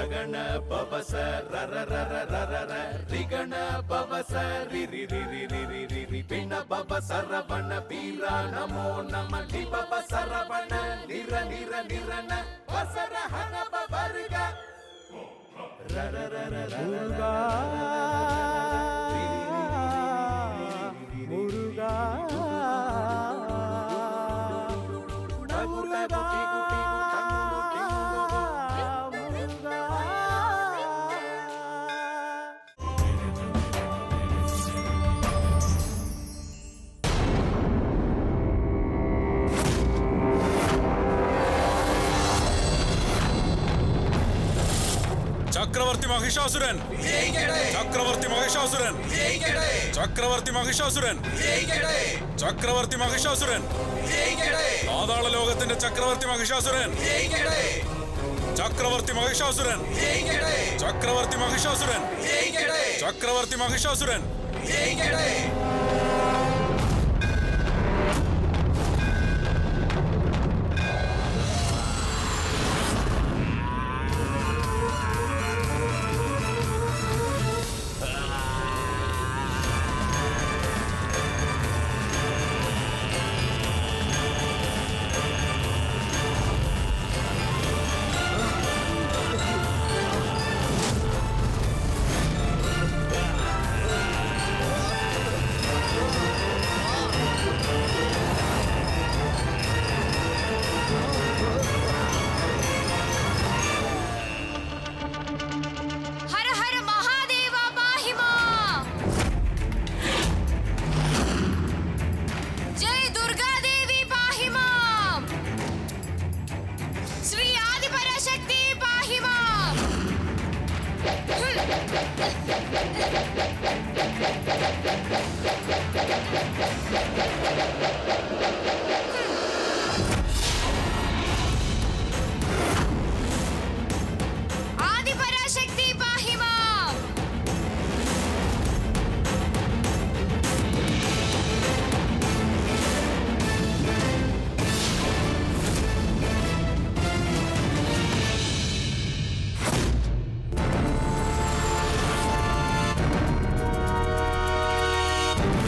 ರಗಣ ಪವಸ ರರ ರರ ರರ ರ ರಿಗಣ ಪವಸ ರಿ ರಿ ರಿ ರಿ ರಿ ರಿ ರಿ ರಿ ಪಿಣ ಪವ ಸರವಣ ಬೀರ ನಮೋ ನಮ ಲಿ ಪವ ಸರವಣ ನಿರ ನಿರ ನಿರನ ವಸರ ಹನ ಪವರ್ಗ ರರ ರರ ರರ முருகா முருகா முருகா முருகா ചക്രവർത്തി മഹിഷാസുരൻ ചക്രവർത്തി മഹിഷാസുരൻ ചക്രവർത്തി മഹിഷാസുരൻ ചക്രവർത്തി മഹിഷാസുരൻ പാതാള ലോകത്തിന്റെ ചക്രവർത്തി മഹിഷാസുരൻ ചക്രവർത്തി മഹിഷാസുരൻ ചക്രവർത്തി മഹിഷാസുരൻ ചക്രവർത്തി മഹിഷാസുരൻ ഹര ഹര മഹാദേവ പാഹിമാ ജയ് ദുർഗാദേവി പാഹിമാ ശ്രീ ആദിപരാശക്തി പാഹിമാ ആദിപരാശക്തി പാഹിമാ ര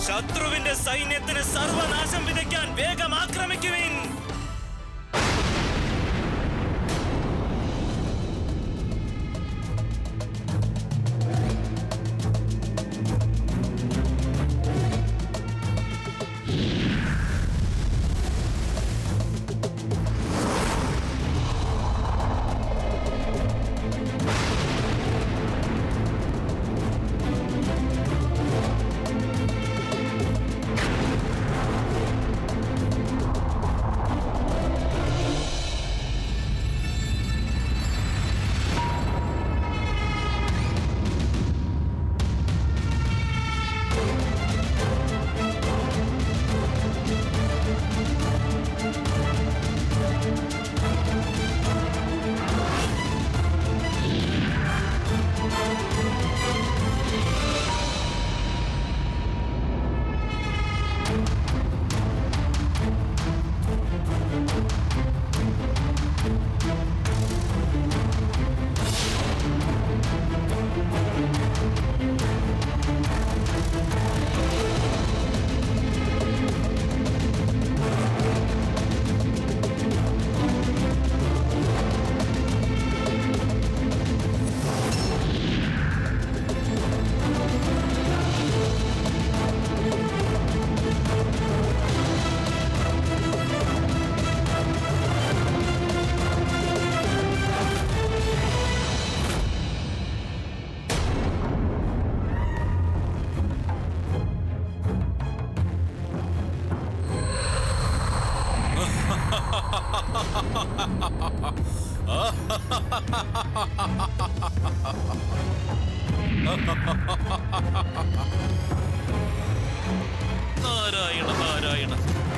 ശത്രുവിന്റെ സൈന്യത്തിന് സർവനാശം വിതയ്ക്കാൻ വേഗം ആക്രമിക്കുവിൻ നാരായണ നാരായണ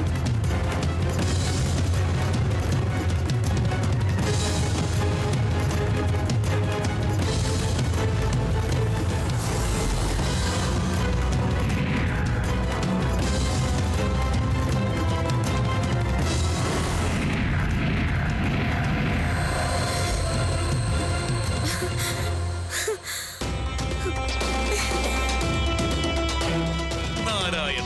നാരായണ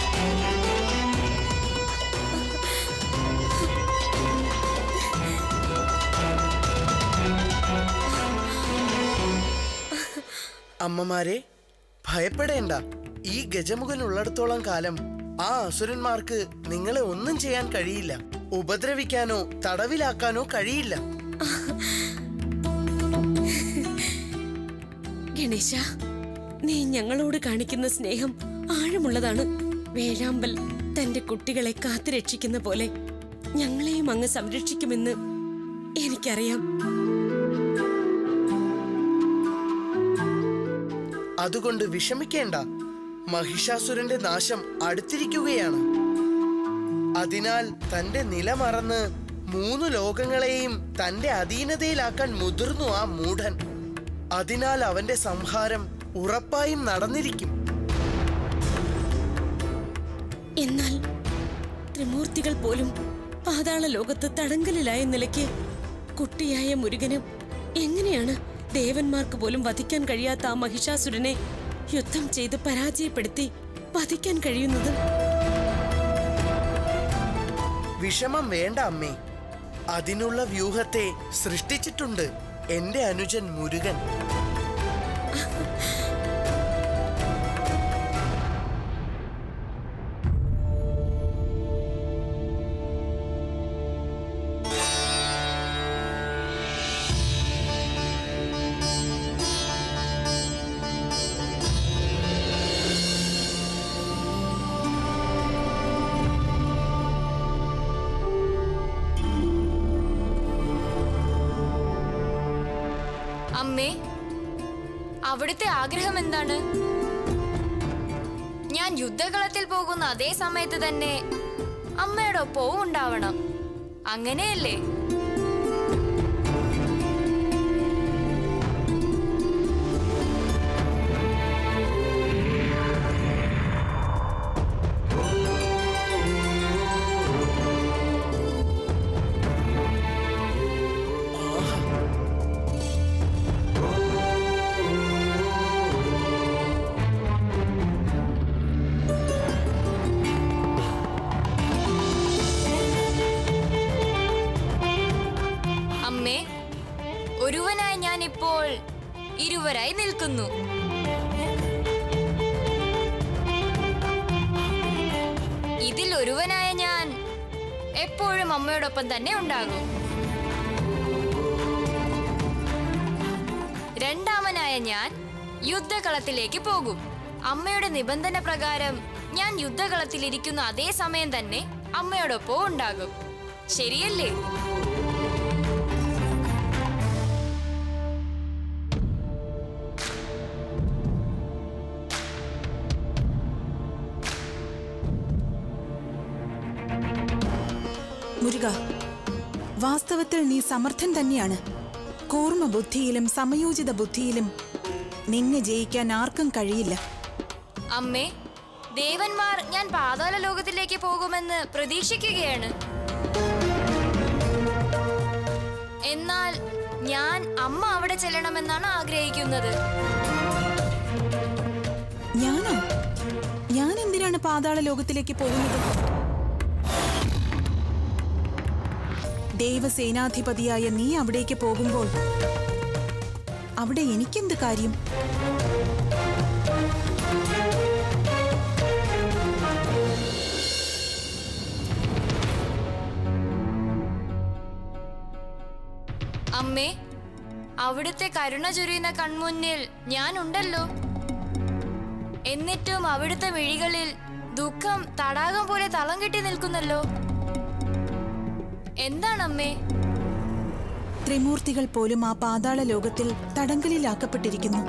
അമ്മമാരെ ഭയപ്പെടേണ്ട ഈ ഗജമുഖൻ ഉള്ളിടത്തോളം കാലം ആ അസുരന്മാർക്ക് നിങ്ങളെ ഒന്നും ചെയ്യാൻ കഴിയില്ല ഉപദ്രവിക്കാനോ തടവിലാക്കാനോ കഴിയില്ല ഗണേശ നീ ഞങ്ങളോട് കാണിക്കുന്ന സ്നേഹം ആഴമുള്ളതാണ് വേഴാമ്പൽ തന്റെ കുട്ടികളെ കാത്തുരക്ഷിക്കുന്ന പോലെ ഞങ്ങളെയും അങ്ങ് സംരക്ഷിക്കുമെന്ന് എനിക്കറിയാം അതുകൊണ്ട് വിഷമിക്കേണ്ട മഹിഷാസുരന്റെ നാശം അടുത്തിരിക്കുകയാണ് അതിനാൽ തന്റെ നില മറന്ന് മൂന്ന് ലോകങ്ങളെയും തന്റെ അധീനതയിലാക്കാൻ മുതിർന്നു ആ മൂഢൻ അതിനാൽ അവന്റെ സംഹാരം ഉറപ്പായും നടന്നിരിക്കും എന്നാൽ ത്രിമൂർത്തികൾ പോലും പാതാള ലോകത്ത് തടങ്കലിലായ നിലയ്ക്ക് കുട്ടിയായ മുരുകന് എങ്ങനെയാണ് ദേവന്മാർക്ക് പോലും വധിക്കാൻ കഴിയാത്ത ആ മഹിഷാസുരനെ യുദ്ധം ചെയ്ത് പരാജയപ്പെടുത്തി വധിക്കാൻ കഴിയുന്നത് വിഷമം വേണ്ട അമ്മേ അതിനുള്ള വ്യൂഹത്തെ സൃഷ്ടിച്ചിട്ടുണ്ട് എന്റെ അനുജൻ മുരുകൻ അമ്മേ അവിടുത്തെ ആഗ്രഹം എന്താണ് ഞാൻ യുദ്ധകളത്തിൽ പോകുന്ന അതേ സമയത്ത് തന്നെ അമ്മയുടെ ഒപ്പവും ഉണ്ടാവണം അങ്ങനെയല്ലേ ഇപ്പോൾ ഇരുവരായി നിൽക്കുന്നു ഇതിൽ ഒരുവനായ ഞാൻ എപ്പോഴും അമ്മയോടൊപ്പം തന്നെ ഉണ്ടാകും രണ്ടാമനായ ഞാൻ യുദ്ധകളത്തിലേക്ക് പോകും അമ്മയുടെ നിബന്ധന പ്രകാരം ഞാൻ യുദ്ധകളത്തിലിരിക്കുന്ന അതേ സമയം തന്നെ അമ്മയോടൊപ്പം ഉണ്ടാകും ശരിയല്ലേ മുരുക വാസ്തവത്തിൽ നീ സമർത്ഥൻ തന്നെയാണ് കൂർമ്മ ബുദ്ധിയിലും സമയോചിത ബുദ്ധിയിലും നിന്നെ ജയിക്കാൻ ആർക്കും കഴിയില്ല അമ്മേ ദേവന്മാർ ഞാൻ പാതാള ലോകത്തിലേക്ക് പോകുമെന്ന് പ്രതീക്ഷിക്കുകയാണ് എന്നാൽ ഞാൻ അമ്മ അവിടെ ചെല്ലണമെന്നാണ് ആഗ്രഹിക്കുന്നത് ഞാനോ ഞാൻ എന്തിനാണ് പാതാള ലോകത്തിലേക്ക് പോകുന്നത് ദേവസേനാധിപതിയായ നീ അവിടേക്ക് പോകുമ്പോൾ അവിടെ എനിക്കെന്ത് കാര്യം അമ്മേ അവിടുത്തെ കരുണ ചൊരിയുന്ന കൺമുന്നിൽ ഞാനുണ്ടല്ലോ എന്നിട്ടും അവിടുത്തെ മിഴികളിൽ ദുഃഖം തടാകം പോലെ തളം കെട്ടി നിൽക്കുന്നല്ലോ എന്താണമ്മേ ത്രിമൂർത്തികൾ പോലും ആ പാതാള ലോകത്തിൽ തടങ്കലിലാക്കപ്പെട്ടിരിക്കുന്നു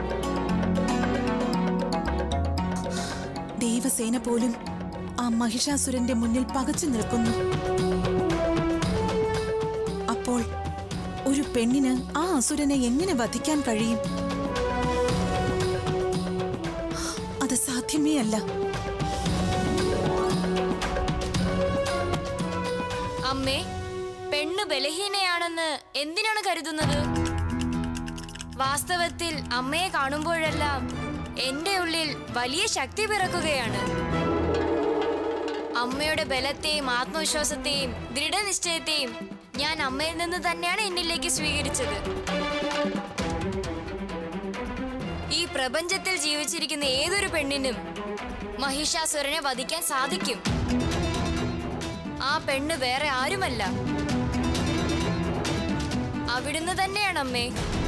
ദേവസേന പോലും ആ മഹിഷാസുരന്റെ മുന്നിൽ പകച്ചു നിൽക്കുന്നു അപ്പോൾ ഒരു പെണ്ണിന് ആ അസുരനെ എങ്ങനെ വധിക്കാൻ കഴിയും അത് സാധ്യമേ അല്ല അമ്മേ പെണ്ണ് ബലഹീനയാണെന്ന് എന്തിനാണ് കരുതുന്നത് വാസ്തവത്തിൽ അമ്മയെ കാണുമ്പോഴെല്ലാം എന്റെ ഉള്ളിൽ വലിയ ശക്തി പിറക്കുകയാണ് അമ്മയുടെ ബലത്തെയും ആത്മവിശ്വാസത്തെയും ദൃഢനിശ്ചയത്തെയും ഞാൻ അമ്മയിൽ നിന്ന് തന്നെയാണ് എന്നിലേക്ക് സ്വീകരിച്ചത് ഈ പ്രപഞ്ചത്തിൽ ജീവിച്ചിരിക്കുന്ന ഏതൊരു പെണ്ണിനും മഹിഷാസുരനെ വധിക്കാൻ സാധിക്കും ആ പെണ്ണ് വേറെ ആരുമല്ല അവിടുന്ന് തന്നെയാണ് അമ്മേ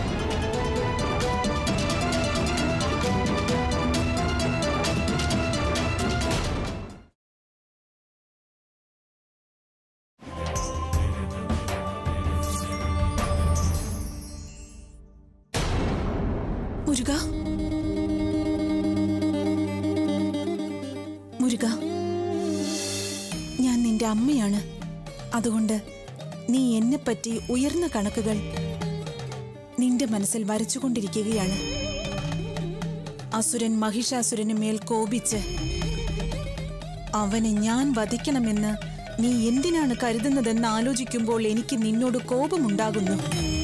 മുരുക മുരുക ഞാൻ നിന്റെ അമ്മയാണ് അതുകൊണ്ട് നീ എന്നെപ്പറ്റി ഉയർന്ന കണക്കുകൾ നിന്റെ മനസ്സിൽ വരച്ചുകൊണ്ടിരിക്കുകയാണ് അസുരൻ മഹിഷാസുരന് മേൽ കോപിച്ച് അവനെ ഞാൻ വധിക്കണമെന്ന് നീ എന്തിനാണ് കരുതുന്നതെന്ന് ആലോചിക്കുമ്പോൾ എനിക്ക് നിന്നോട് കോപമുണ്ടാകുന്നു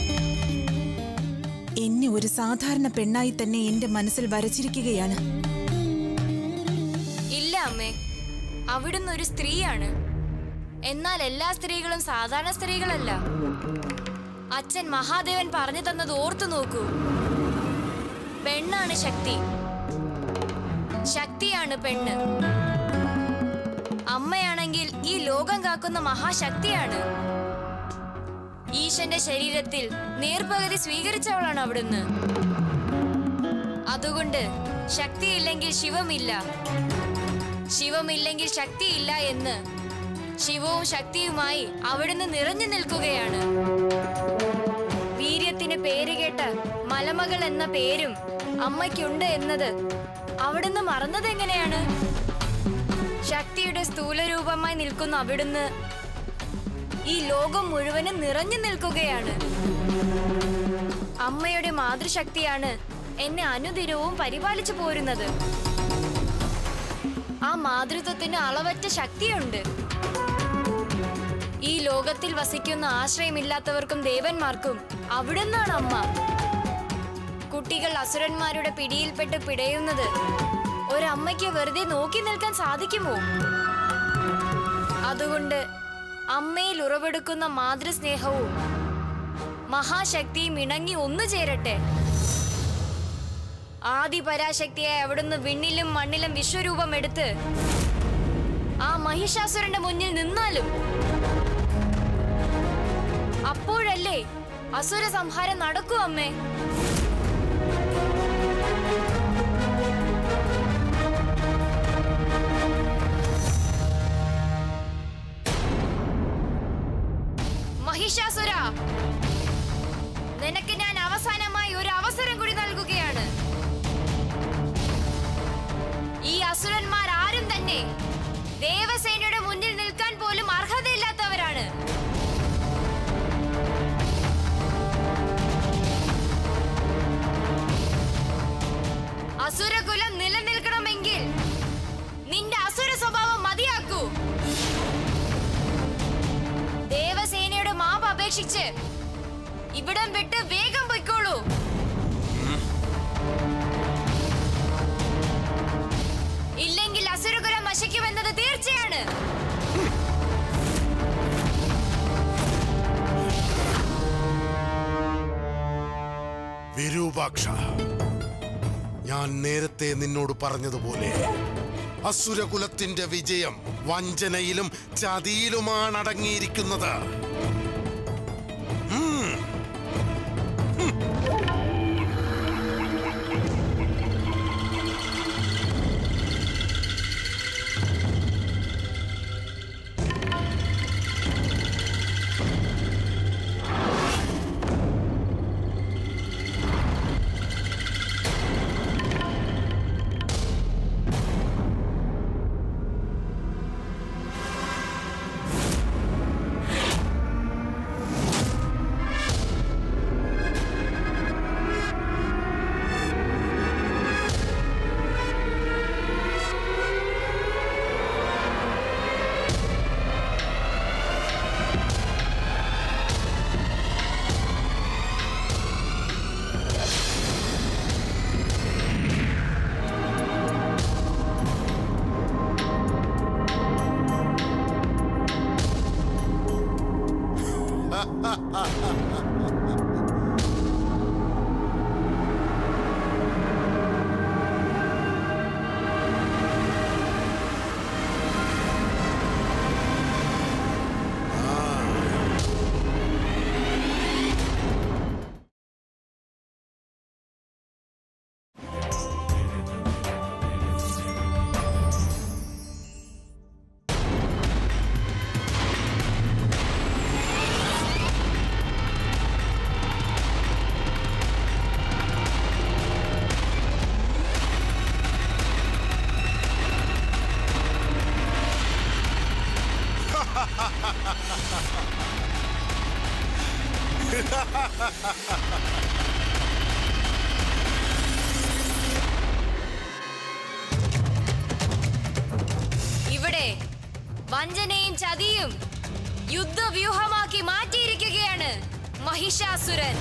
എന്നെ ഒരു സാധാരണ പെണ്ണായി തന്നെ എന്റെ മനസ്സിൽ വരച്ചിരിക്കുകയാണ് ഇല്ല അമ്മേ അവിടുന്ന് ഒരു സ്ത്രീയാണ് എന്നാൽ എല്ലാ സ്ത്രീകളും സാധാരണ സ്ത്രീകളല്ല അച്ഛൻ മഹാദേവൻ പറഞ്ഞു തന്നത് ഓർത്തു നോക്കൂ പെണ്ണാണ് ശക്തി ശക്തിയാണ് പെണ്ണ് അമ്മയാണെങ്കിൽ ഈ ലോകം കാക്കുന്ന മഹാശക്തിയാണ് ഈശന്റെ ശരീരത്തിൽ നേർപകുതി സ്വീകരിച്ചവളാണ് അവിടുന്ന് അതുകൊണ്ട് ശക്തിയില്ലെങ്കിൽ ശിവമില്ല ശിവമില്ലെങ്കിൽ ശക്തിയില്ല എന്ന് ശിവവും ശക്തിയുമായി അവിടുന്ന് നിറഞ്ഞു നിൽക്കുകയാണ് വീര്യത്തിന് പേരുകേട്ട മലമകൾ എന്ന പേരും അമ്മയ്ക്കുണ്ട് എന്നത് അവിടുന്ന് മറന്നത് എങ്ങനെയാണ് ശക്തിയുടെ സ്ഥൂലരൂപമായി നിൽക്കുന്ന അവിടുന്ന് ഈ ലോകം മുഴുവനും നിറഞ്ഞു നിൽക്കുകയാണ് അമ്മയുടെ മാതൃശക്തിയാണ് എന്നെ അനുദിനവും പരിപാലിച്ചു പോരുന്നത് ആ മാതൃത്വത്തിന് അളവറ്റ ശക്തിയുണ്ട് ഈ ലോകത്തിൽ വസിക്കുന്ന ആശ്രയമില്ലാത്തവർക്കും ദേവന്മാർക്കും അവിടുന്നാണ് അമ്മ കുട്ടികൾ അസുരന്മാരുടെ പിടിയിൽപ്പെട്ട് പിടയുന്നത് ഒരമ്മയ്ക്ക് വെറുതെ നോക്കി നിൽക്കാൻ സാധിക്കുമോ അതുകൊണ്ട് അമ്മയിൽ ഉറവെടുക്കുന്ന മാതൃസ്നേഹവും മഹാശക്തിയും ഇണങ്ങി ഒന്നു ചേരട്ടെ ആദിപരാശക്തിയായ അവിടുന്ന് വിണ്ണിലും മണ്ണിലും വിശ്വരൂപം എടുത്ത് ആ മഹിഷാസുരന്റെ മുന്നിൽ നിന്നാലും അപ്പോഴല്ലേ അസുര സംഹാരം നടക്കൂ അമ്മേ മഹിഷാസുര നിനക്ക് ഞാൻ അവസാനമായി ഒരു അവസരം കൂടി നൽകുകയാണ് ഈ അസുരന്മാർ ആരും തന്നെ ദേവസേനയുടെ മുന്നിൽ നിൽക്കാൻ പോലും അർഹതയില്ലാത്തവരാണ് അസുരകുലം നിലനിൽക്കണമെങ്കിൽ നിന്റെ അസുര സ്വഭാവം മതിയാക്കൂ ദേവസേനയുടെ മാപ്പ് അപേക്ഷിച്ച് ഇവിടം വിട്ട് വേഗം പൊയ്ക്കോളൂ ഇല്ലെങ്കിൽ അസുരകുലം നശിക്കുമെന്നത് തീർച്ചയാണ് വിരൂപാക്ഷ ഞാൻ നേരത്തെ നിന്നോട് പറഞ്ഞതുപോലെ അസുരകുലത്തിന്റെ വിജയം വഞ്ചനയിലും ചതിയിലുമാണ് അടങ്ങിയിരിക്കുന്നത് ഉം. ഇവിടെ വഞ്ചനയും ചതിയും യുദ്ധവ്യൂഹമാക്കി മാറ്റിയിരിക്കുകയാണ് മഹിഷാസുരൻ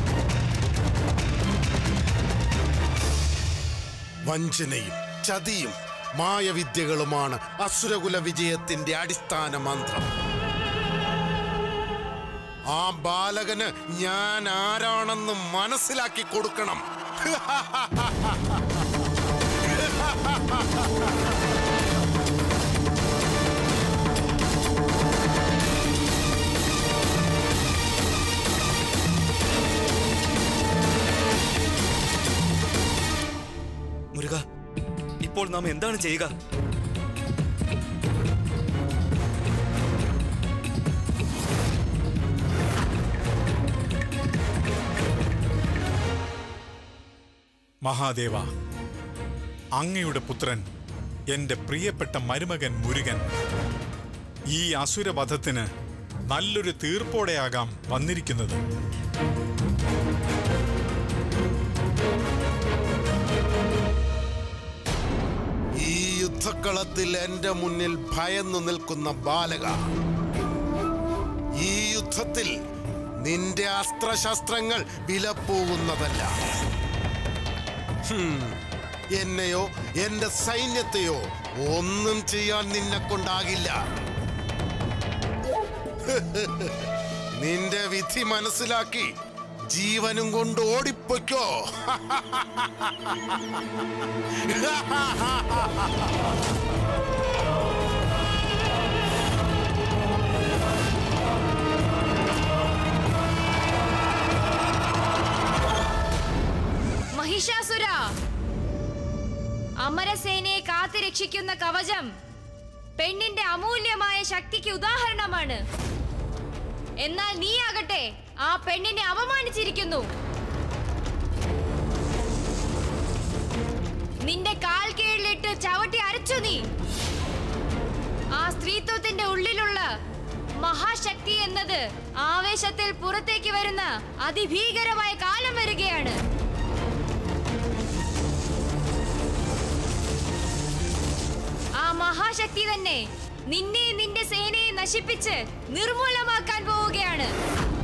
വഞ്ചനയും ചതിയും മായവിദ്യകളുമാണ് അസുരകുല വിജയത്തിന്റെ അടിസ്ഥാന മന്ത്രം ആ ബാലകന് ഞാൻ ആരാണെന്ന് മനസ്സിലാക്കി കൊടുക്കണം മുരുക ഇപ്പോൾ നാം എന്താണ് ചെയ്യുക മഹാദേവ അങ്ങയുടെ പുത്രൻ എന്റെ പ്രിയപ്പെട്ട മരുമകൻ മുരുകൻ ഈ അസുരവധത്തിന് നല്ലൊരു തീർപ്പോടെയാകാം വന്നിരിക്കുന്നത് ഈ യുദ്ധക്കളത്തിൽ എന്റെ മുന്നിൽ ഭയന്നു നിൽക്കുന്ന ബാലക ഈ യുദ്ധത്തിൽ നിന്റെ അസ്ത്രശസ്ത്രങ്ങൾ വിലപ്പോകുന്നതല്ല ഹും, എന്നെയോ എന്റെ സൈന്യത്തെയോ ഒന്നും ചെയ്യാൻ നിന്നെ കൊണ്ടാകില്ല നിന്റെ വിധി മനസ്സിലാക്കി ജീവനും കൊണ്ട് ഓടിപ്പൊയ്ക്കോ മഹിഷാസുര അമരസേനയെ കാത്തുരക്ഷിക്കുന്ന കവചം പെണ്ണിന്റെ അമൂല്യമായ ശക്തിക്ക് ഉദാഹരണമാണ് എന്നാൽ നീയാകട്ടെ ആ പെണ്ണിനെ അപമാനിച്ചിരിക്കുന്നു നിന്റെ കാൽ കീഴിലിട്ട് ചവിട്ടി അരച്ചു നീ ആ സ്ത്രീത്വത്തിന്റെ ഉള്ളിലുള്ള മഹാശക്തി എന്നത് ആവേശത്തിൽ പുറത്തേക്ക് വരുന്ന അതിഭീകരമായ കാലം വരികയാണ് ആ മഹാശക്തി തന്നെ നിന്നെ നിന്റെ സേനയെ നശിപ്പിച്ച് നിർമൂലമാക്കാൻ പോവുകയാണ്